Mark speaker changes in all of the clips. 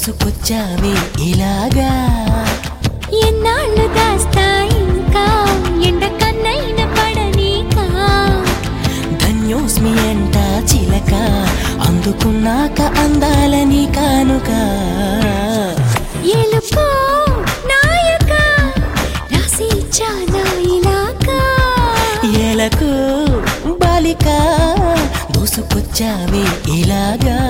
Speaker 1: దూసుకొచ్చావే ఇలాగా
Speaker 2: ఎన్నాళ్ళు దాస్తా ఇంకా ఎండ కన్నైన పడనీకా
Speaker 1: ధన్యోస్మి అంట చిలక అందుకున్నాక అందాలని కానుక
Speaker 2: ఎలుకో నాయక రాసి చాలా ఇలాగా
Speaker 1: ఎలకు బాలిక దూసుకొచ్చావే ఇలాగా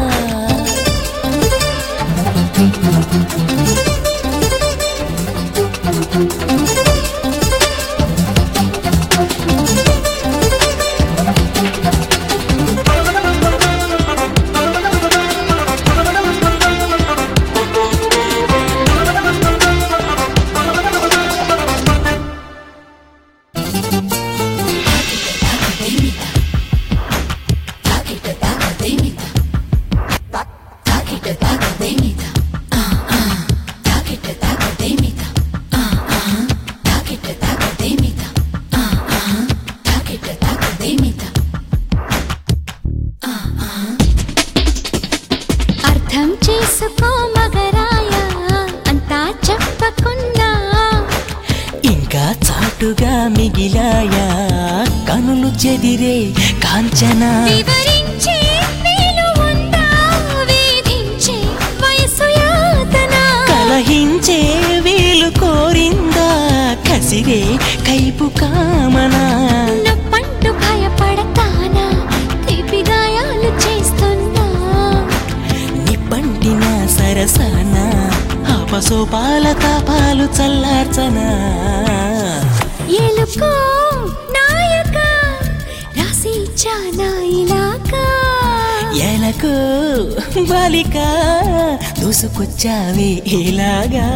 Speaker 2: అర్థం చేసుకో మగరాయ అంతా చెప్పకున్నా
Speaker 1: ఇంకా చాటుగా మిగిలాయా కనులు చెదిరే కాంచనా
Speaker 2: వివరించే వీలు ఉందా వేధించే వయసు యాతన
Speaker 1: కలహించే వీలు కోరిందా కసిరే కైపు కామనా
Speaker 2: నొప్పంటూ భయపడతానా తీపి గాయాలు చేస్తున్నా
Speaker 1: నిప్పంటిన సరసన అపసోపాల తాపాలు చల్లార్చనా
Speaker 2: ఎలుకో నాయక రాసి చాలా ఇలాగా
Speaker 1: ఎలకు బాలిక దూసుకొచ్చావే ఇలాగా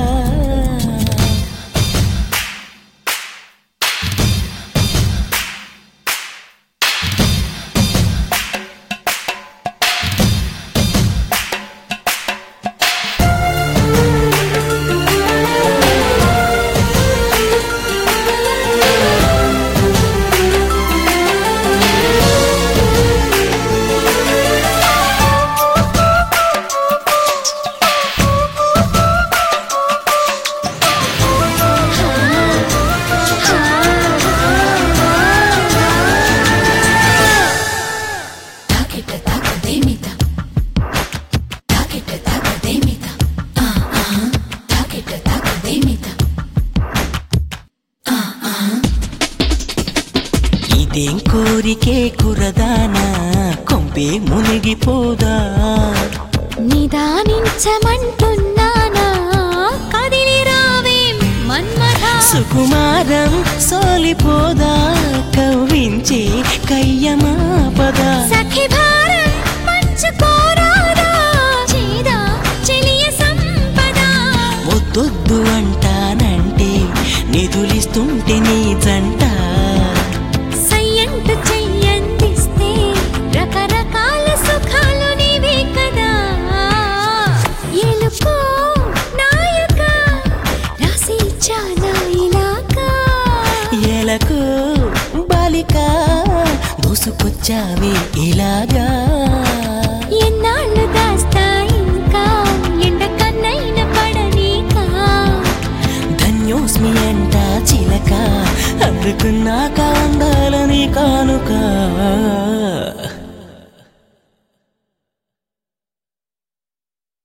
Speaker 1: ఇదేం కోరికే కురదానా కొంపే మునిగిపోదా
Speaker 2: నిదానించమంటున్నానా కదిలి రావేం మన్మథ
Speaker 1: సుకుమారం సోలిపోదా కవ్వించే కయ్యమాపదా
Speaker 2: సఖి భారం పంచుకోరాదా చేదా చెలియ సంపద
Speaker 1: వద్దొద్దు అంటానంటే నిధులిస్తుంటే నీ జంట
Speaker 2: సయ్యంటు చెయ్యందిస్తే రకరకాల సుఖాలు నీవే కదా ఎలుకో నాయక రాసి చాలా ఇలాగా
Speaker 1: ఎలకు బాలిక దూసుకొచ్చావే ఇలాగా
Speaker 2: ఎన్నాళ్ళు దాస్తా ఇంకా ఎండ కన్నైన పడనీకా
Speaker 1: ధన్యోస్మి అంట చిలక అందుకున్నాక అందాలని కానుక